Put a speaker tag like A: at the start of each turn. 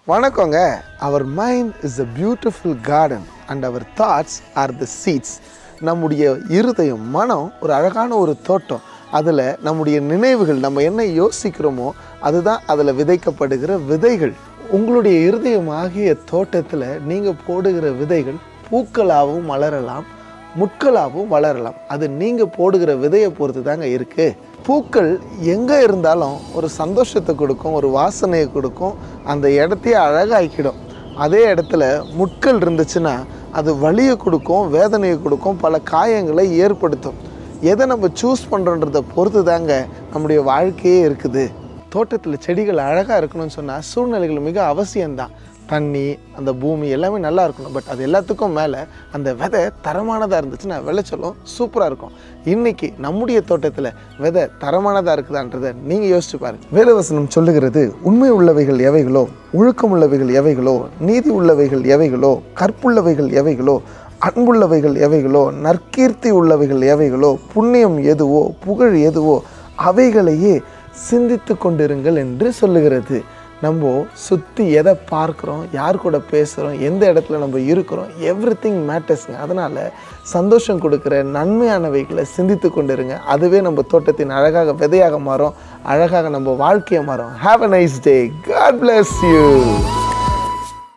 A: வணக்கங்க our mind is a beautiful garden and our thoughts are the seeds நம்முடைய இருதயம் மனம் ஒரு அழகான ஒரு தோட்டம் அதில் நம்முடைய நினைவுகள் நம்ம என்ன யோசிக்கிறோமோ அதுதான் அதில் விதைக்கப்படுகிற விதைகள் உங்களுடைய இருதயம் ஆகிய தோட்டத்தில் நீங்கள் போடுகிற விதைகள் பூக்களாகவும் மலரலாம் முட்களாகவும் வளரலாம் அது நீங்கள் போடுகிற விதையை பொறுத்து தாங்க இருக்குது பூக்கள் எங்கே இருந்தாலும் ஒரு சந்தோஷத்தை கொடுக்கும் ஒரு வாசனையை கொடுக்கும் அந்த இடத்தையே அழகாக்கிடும் அதே இடத்துல முட்கள் இருந்துச்சுன்னா அது வலியை கொடுக்கும் வேதனையை கொடுக்கும் பல காயங்களை ஏற்படுத்தும் எதை நம்ம சூஸ் பண்ணுறோன்றதை பொறுத்து தாங்க நம்முடைய வாழ்க்கையே இருக்குது தோட்டத்தில் செடிகள் அழகாக இருக்கணும்னு சொன்னால் சூழ்நிலைகள் மிக அவசியம்தான் தண்ணி அந்த பூமி எல்லாமே நல்லா இருக்கணும் பட் அது எல்லாத்துக்கும் மேலே அந்த விதை தரமானதாக இருந்துச்சுன்னா விளைச்சலும் சூப்பராக இருக்கும் இன்னைக்கு நம்முடைய தோட்டத்தில் விதை தரமானதாக இருக்குதான்றதை நீங்கள் யோசிச்சு பாருங்க வேலவசனம் சொல்லுகிறது உண்மை உள்ளவைகள் எவைகளோ ஒழுக்கம் உள்ளவைகள் எவைகளோ நீதி உள்ளவைகள் எவைகளோ கற்புள்ளவைகள் எவைகளோ அன்புள்ளவைகள் எவைகளோ நற்கீர்த்தி உள்ளவைகள் எவைகளோ புண்ணியம் எதுவோ புகழ் எதுவோ அவைகளையே சிந்தித்து கொண்டிருங்கள் என்று சொல்லுகிறது நம்ம சுற்றி எதை பார்க்குறோம் யார் கூட பேசுகிறோம் எந்த இடத்துல நம்ம இருக்கிறோம் எவ்ரி திங் மேட்டர்ஸுங்க அதனால் சந்தோஷம் கொடுக்குற நன்மையானவைகளை சிந்தித்து கொண்டிருங்க அதுவே நம்ம தோட்டத்தின் அழகாக விதையாக மாறும் அழகாக நம்ம வாழ்க்கையை மாறும் have a nice day God bless you